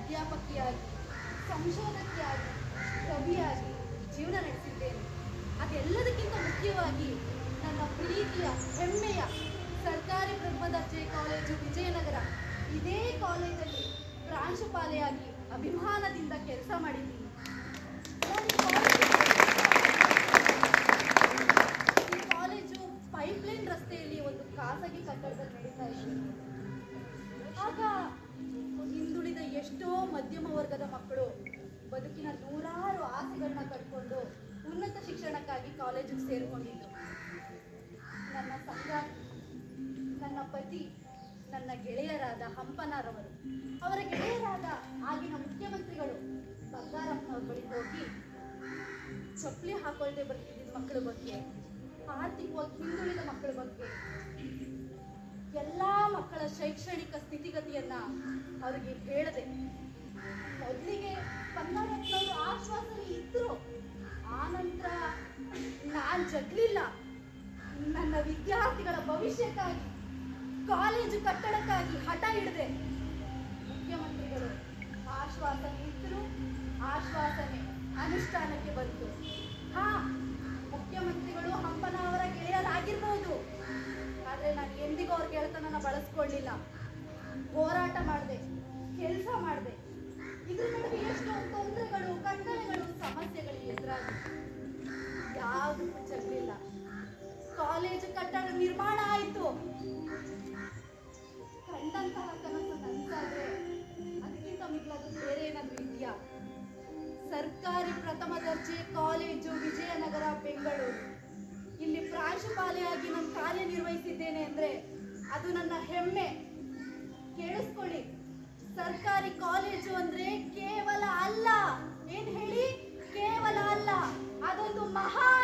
ಅಧ್ಯಾಪಕಿಯಾಗಿ ಸಂಶೋಧಕಿಯಾಗಿ ಕವಿಯಾಗಿ ಜೀವನ ನಡೆಸಿದ್ದೇನೆ ಅದೆಲ್ಲದಕ್ಕಿಂತ ಮುಖ್ಯವಾಗಿ ನನ್ನ ಪ್ರೀತಿಯ ಹೆಮ್ಮೆಯ ಸರ್ಕಾರಿ ಪ್ರಥಮ ದರ್ಜೆ ಕಾಲೇಜು ವಿಜಯನಗರ ಇದೇ ಕಾಲೇಜಲ್ಲಿ ಪ್ರಾಂಶುಪಾಲೆಯಾಗಿ ಅಭಿಮಾನದಿಂದ ಕೆಲಸ ಮಾಡಿದ್ದೀನಿ ನಾನು ಈ ಕಾಲೇಜಿಗೆ- ಈ ಕಾಲೇಜು ಪೈಪ್ಲೈನ್ ರಸ್ತೆಯಲ್ಲಿ ಒಂದು ಖಾಸಗಿ ಕಟ್ಟಡದಲ್ಲಿ ನಡೀತಾ ಇತ್ತು ಆಗ ಹಿಂದುಳಿದ ಎಷ್ಟೋ ಮಧ್ಯಮ ವರ್ಗದ ಮಕ್ಕಳು ಬದುಕಿನ ನೂರಾರು ಆಸೆಗಳನ್ನ ಕಟ್ಕೊಂಡು ಉನ್ನತ ಶಿಕ್ಷಣಕ್ಕಾಗಿ ಕಾಲೇಜಿಗೆ ಸೇರಿಕೊಂಡಿದ್ರು ನನ್ನ ಸಂಗಾತಿ ನನ್ನ ಪತಿ ನನ್ನ ಗೆಳೆಯರಾದ ಹಂಪನರವರು ಅವರ ಗೆಳೆಯರಾದ ಆಗಿನ ಮುಖ್ಯಮಂತ್ರಿಗಳು ಬಂಗಾರಪ್ಪನವ್ರ ಬಳಿ ಹೋಗಿ ಚಪ್ಪಲಿ ಹಾಕೊಳ್ದೆ ಬರ್ತಿದ್ದ ಮಕ್ಕಳ ಬಗ್ಗೆ ಆರ್ಥಿಕವಾಗಿ ಹಿಂದುಳಿದ ಮಕ್ಕಳ ಬಗ್ಗೆ ಎಲ್ಲಾ ಮಕ್ಕಳ ಶೈಕ್ಷಣಿಕ ಸ್ಥಿತಿಗತಿಯನ್ನ ಅವರಿಗೆ ಹೇಳಿದೆ ಮೊದಲಿಗೆ ಬಂಗಾರಪ್ಪನವರು ಆಶ್ವಾಸನೆ ಇದ್ರು ಆನಂತರ ನಾನ್ ಜಗ್ಲಿಲ್ಲ ನನ್ನ ವಿದ್ಯಾರ್ಥಿಗಳ ಭವಿಷ್ಯಕ್ಕಾಗಿ ಕಾಲೇಜು ಕಟ್ಟಡಕ್ಕಾಗಿ ಹಠ ಹಿಡಿದೆ ಮುಖ್ಯಮಂತ್ರಿಗಳು ಆಶ್ವಾಸನೆ ಇದ್ರು ಆಶ್ವಾಸನೆ ಅನುಷ್ಠಾನಕ್ಕೆ ಬಂತು ಹಾ ಮುಖ್ಯಮಂತ್ರಿಗಳು ಹಂಪನ ಅವರ ಗೆಳೆಯರಾಗಿರ್ಬೋದು ಆದ್ರೆ ನಾನು ಎಂದಿಗೂ ಅವ್ರ ಗೆಳೆತನನ ಬಳಸ್ಕೊಳ್ಳಿಲ್ಲ ಹೋರಾಟ ಮಾಡಿದೆ ಕೆಲಸ ಮಾಡಿದೆ ಇದ್ರ ನಡುವೆ ಎಷ್ಟೋ ತೊಂದರೆಗಳು ಕಟ್ಟಳೆಗಳು ಸಮಸ್ಯೆಗಳು ಎದುರಾಗಿ ಯಾವುದಕ್ಕೂ ಜಗ್ಲಿಲ್ಲ ಕಾಲೇಜು ಕಟ್ಟಡ ನಿರ್ಮಾಣ ಆಯಿತು ಕಂಡಂತಹ ಕನಸು ನನಸಾದ್ರೆ ಅದಕ್ಕಿಂತ ಮಿಗಿಲಾದ ಬೇರೆ ಏನಾದ್ರೂ ಇದೆಯಾ ಸರ್ಕಾರಿ ಪ್ರಥಮ ದರ್ಜೆ ಕಾಲೇಜು ವಿಜಯನಗರ ಬೆಂಗಳೂರು ಇಲ್ಲಿ ಪ್ರಾಂಶುಪಾಲೆಯಾಗಿ ನಾನು ಕಾರ್ಯನಿರ್ವಹಿಸಿದ್ದೇನೆ ಅಂದ್ರೆ ಅದು ನನ್ನ ಹೆಮ್ಮೆ ಕೇಳಿಸ್ಕೊಳ್ಳಿ ಸರ್ಕಾರಿ ಕಾಲೇಜು ಅಂದ್ರೆ ಕೇವಲ ಅಲ್ಲ ಏನ್ ಹೇಳಿ ಕೇವಲ ಅಲ್ಲ ಅದೊಂದು ಮಹಾ